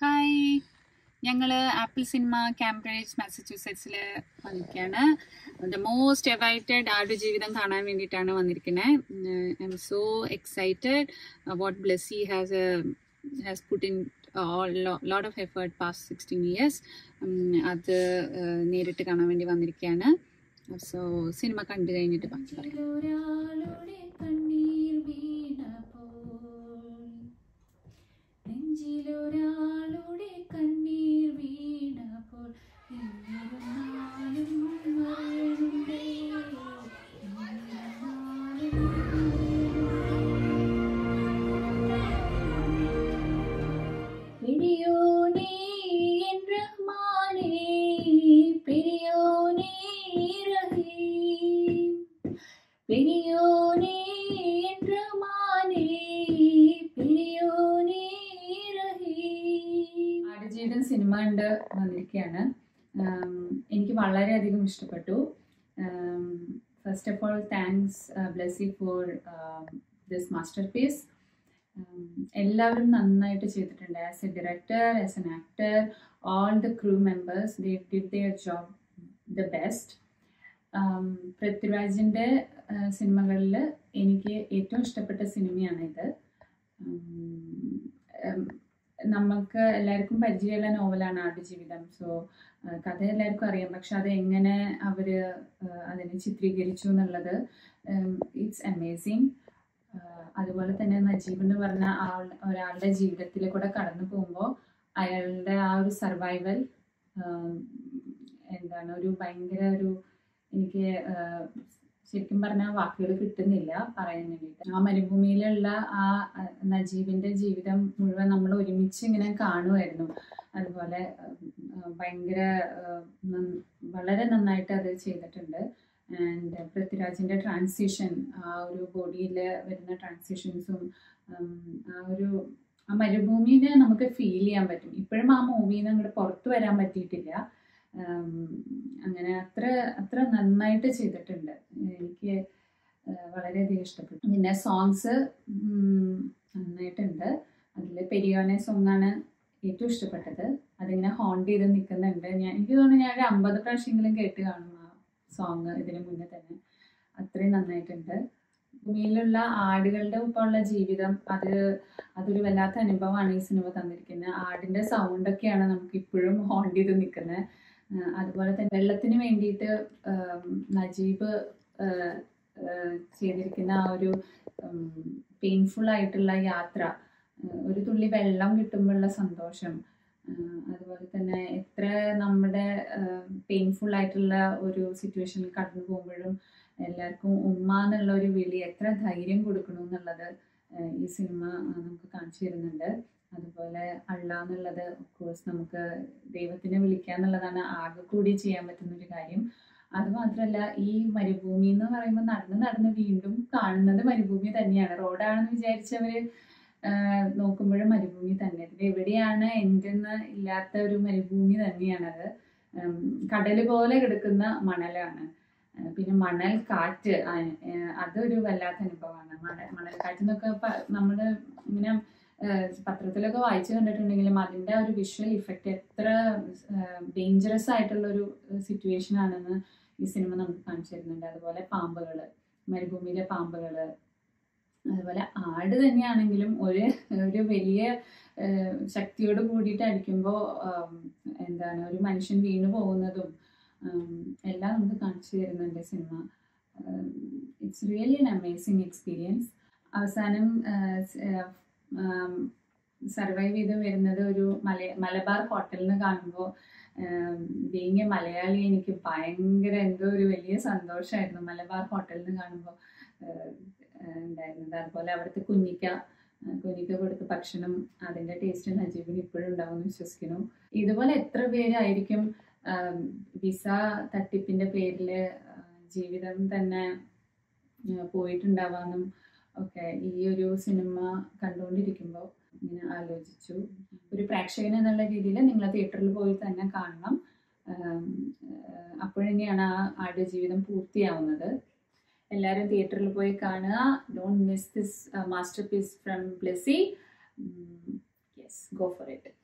hi ഞങ്ങൾ apple cinema Cambridge മാസച്യൂസെറ്റ്സിൽ വന്നിരിക്കുകയാണ് the most awaited Aadujeevitham കാണാൻ വേണ്ടിയിട്ടാണ് വന്നിരിക്കുന്നത് I am so excited what Blessy has has put in lot of effort past sixteen years അത് uh, നേരിട്ട് കാണാൻ വേണ്ടി വന്നിരിക്കുകയാണ് സോ സിനിമ കണ്ടു കഴിഞ്ഞിട്ട് ബാക്കി പറയാം ഒരാളുടെ കണ്ണീർ വീണപ്പോൾ നെഞ്ചിലൊരാളുടെ കണ്ണീർ വീണപ്പോൾ എന്നിരുന്നാലും മറയരുതേ, എന്നിരുന്നാലും பெரியோனே என் ரஹ்மானே பெரியோனே ரஹீம் பெரியோனே என் ரஹ்மானே பெரியோனே ரஹீம் ആടുജീവിതം സിനിമ കണ്ട് വന്നിരിക്കുകയാണ് ആം, എനിക്ക് വളരെയധികം ഇഷ്ടപ്പെട്ടു first of all thanks Blessy for this masterpiece എല്ലാവരും നന്നായിട്ട് ചെയ്തിട്ടുണ്ട് as a director as an actor all the crew members they did their job the best പൃഥ്വിരാജിൻ്റെ സിനിമകളിൽ എനിക്ക് ഏറ്റവും ഇഷ്ടപ്പെട്ട സിനിമയാണിത് ഉം, ഉം, നമുക്ക് എല്ലാവർക്കും പരിചയമുള്ള നോവലാണ് ആടുജീവിതം സോ കഥ എല്ലാവർക്കും അറിയാം പക്ഷെ അത് എങ്ങനെ അവർ അതിനെ ചിത്രീകരിച്ചു എന്നുള്ളത് ഇറ്റ്സ് അമേസിങ് അതുപോലെ തന്നെ നജീബ് എന്ന് പറഞ്ഞ ആൾ ഒരാളുടെ ജീവിതത്തിൽ കൂടെ കടന്നു പോകുമ്പോൾ അയാളുടെ ആ ഒരു സർവൈവൽ എന്താണ് ഒരു ഭയങ്കര ഒരു എനിക്ക് ആഹ്, ശരിക്കും പറഞ്ഞാൽ വാക്കുകൾ കിട്ടുന്നില്ല പറയാൻ വേണ്ടിയിട്ട് ആ മരുഭൂമിയിലുള്ള ആ അഹ്, നജീബിന്റെ ജീവിതം മുഴുവൻ നമ്മൾ ഒരുമിച്ച് ഇങ്ങനെ കാണുമായിരുന്നു അതുപോലെ ആഹ്, ഭയങ്കര ആഹ്, നന്ന- വളരെ നന്നായിട്ട് അത് ചെയ്തിട്ടുണ്ട് ആൻഡ് പൃഥ്വിരാജിന്റെ ട്രാൻസിഷൻ ആ ഒരു ബോഡിയിൽ വരുന്ന ട്രാൻസിഷൻസും ആ ഒരു ആ മരുഭൂമിനെ നമുക്ക് ഫീൽ ചെയ്യാൻ പറ്റും ഇപ്പോഴും ആ മൂവിയിൽ നിന്ന് അങ്ങോട്ട് പുറത്തു വരാൻ പറ്റിയിട്ടില്ല ഉം, അങ്ങനെ അത്ര അത്ര നന്നായിട്ട് ചെയ്തിട്ടുണ്ട് എനിക്ക് ഏഹ് വളരെയധികം ഇഷ്ടപ്പെട്ടു പിന്നെ സോങ്സ് നന്നായിട്ടുണ്ട് അതിൽ പെരിയോനെ സോങ്ങാണ് ഏറ്റവും ഇഷ്ടപ്പെട്ടത് അതിങ്ങനെ ഹോണ്ട് ചെയ്ത് നിൽക്കുന്നുണ്ട് ഞാൻ എനിക്ക് തോന്നുന്നു ഞാൻ ഒരു അമ്പത് പ്രാവശ്യമെങ്കിലും കേട്ട് കാണും ആ സോങ് ഇതിന് മുന്നേ തന്നെ അത്രയും നന്നായിട്ടുണ്ട് ഭൂമിയിലുള്ള ആടുകളുടെ ഒപ്പമുള്ള ജീവിതം അത് അതൊരു വല്ലാത്ത അനുഭവമാണ് ഈ സിനിമ തന്നിരിക്കുന്നത് ആടിന്റെ സൗണ്ടൊക്കെയാണ് നമുക്ക് ഇപ്പോഴും ഹോണ്ട് ചെയ്ത് നിൽക്കുന്നത് അതുപോലെ തന്നെ വെള്ളത്തിന് വേണ്ടിയിട്ട് ആം, നജീബ് ആ, ആ, ചെയ്തിരിക്കുന്ന ആ ഒരു പെയിൻഫുൾ ആയിട്ടുള്ള യാത്ര ആ, ഒരു തുള്ളി വെള്ളം കിട്ടുമ്പോഴുള്ള സന്തോഷം ആ, അതുപോലെ തന്നെ എത്ര നമ്മുടെ പെയിൻഫുൾ ആയിട്ടുള്ള ഒരു സിറ്റുവേഷനിൽ കടന്നു പോകുമ്പോഴും എല്ലാവർക്കും ഉമ്മ എന്നുള്ള ഒരു വിളി എത്ര ധൈര്യം കൊടുക്കണം എന്നുള്ളത് ആ, ഈ സിനിമ ആ, നമുക്ക് കാണിച്ചു തരുന്നുണ്ട് അതുപോലെ അള്ള എന്നുള്ളത് കോഴ്സ് നമുക്ക് ദൈവത്തിനെ വിളിക്കുക എന്നുള്ളതാണ് ആകെ കൂടി ചെയ്യാൻ പറ്റുന്ന ഒരു കാര്യം അത് മാത്രമല്ല ഈ മരുഭൂമി എന്ന് പറയുമ്പോൾ നടന്ന് നടന്ന് വീണ്ടും കാണുന്നത് മരുഭൂമി തന്നെയാണ് റോഡാണെന്ന് വിചാരിച്ചവര് ആഹ് നോക്കുമ്പോഴും മരുഭൂമി തന്നെ ഇതിൽ എവിടെയാണ് എന്തെന്ന് ഇല്ലാത്ത ഒരു മരുഭൂമി തന്നെയാണത് ഉം, കടല് പോലെ കിടക്കുന്ന മണലാണ് ആഹ് പിന്നെ മണൽ കാറ്റ് ആ- ആഹ് അതൊരു വല്ലാത്ത അനുഭവമാണ് മണൽ മണൽക്കാറ്റ് എന്നൊക്കെ പ- നമ്മള് ഇങ്ങനെ ആഹ് പത്രത്തിലൊക്കെ വായിച്ചു കണ്ടിട്ടുണ്ടെങ്കിലും അതിന്റെ ആ ഒരു വിഷ്വൽ ഇഫക്റ്റ് എത്ര ഡേഞ്ചറസ് ആയിട്ടുള്ള ഒരു സിറ്റുവേഷൻ ആണെന്ന് ഈ സിനിമ നമുക്ക് കാണിച്ചു തരുന്നുണ്ട് അതുപോലെ പാമ്പുകള് മരുഭൂമിയിലെ പാമ്പുകള് അതുപോലെ ആട് തന്നെയാണെങ്കിലും ഒരു ഒരു വലിയ ആഹ് ശക്തിയോട് കൂടിയിട്ട് അടിക്കുമ്പോൾ എന്താണ് ഒരു മനുഷ്യൻ വീണു പോകുന്നതും ആം, എല്ലാം നമുക്ക് കാണിച്ചു തരുന്നുണ്ട് സിനിമ it's really an amazing experience അവസാനം സർവൈവ് ചെയ്ത് വരുന്നത് ഒരു മല മലബാർ ഹോട്ടലിൽ നിന്ന് കാണുമ്പോൾ ബീങ് എ മലയാളി എനിക്ക് ഭയങ്കര എന്തോ ഒരു വലിയ സന്തോഷമായിരുന്നു മലബാർ ഹോട്ടലിൽ നിന്ന് കാണുമ്പോൾ ഉണ്ടായിരുന്നത് അതുപോലെ അവിടുത്തെ കുഞ്ഞിക്ക ആ, കുഞ്ഞിക്ക കൊടുത്ത ഭക്ഷണം അതിന്റെ ടേസ്റ്റ് നജീബിന് ഇപ്പോഴും ഉണ്ടാവും എന്ന് വിശ്വസിക്കുന്നു ഇതുപോലെ എത്ര പേരായിരിക്കും ആം, വിസ തട്ടിപ്പിന്റെ പേരില് ആ, ജീവിതം തന്നെ ആ, പോയിട്ടുണ്ടാവാന്നും ഒക്കെ ഈ ഒരു സിനിമ കണ്ടുകൊണ്ടിരിക്കുമ്പോൾ ഇങ്ങനെ ആലോചിച്ചു ഒരു പ്രേക്ഷകൻ എന്നുള്ള രീതിയിൽ നിങ്ങൾ തിയേറ്ററിൽ പോയി തന്നെ കാണണം ആം, ആ, അപ്പോഴന്നെയാണ് ആ ആടുജീവിതം പൂർത്തിയാവുന്നത് എല്ലാവരും തിയേറ്ററിൽ പോയി കാണുക don't miss this masterpiece from Blessy yes go for it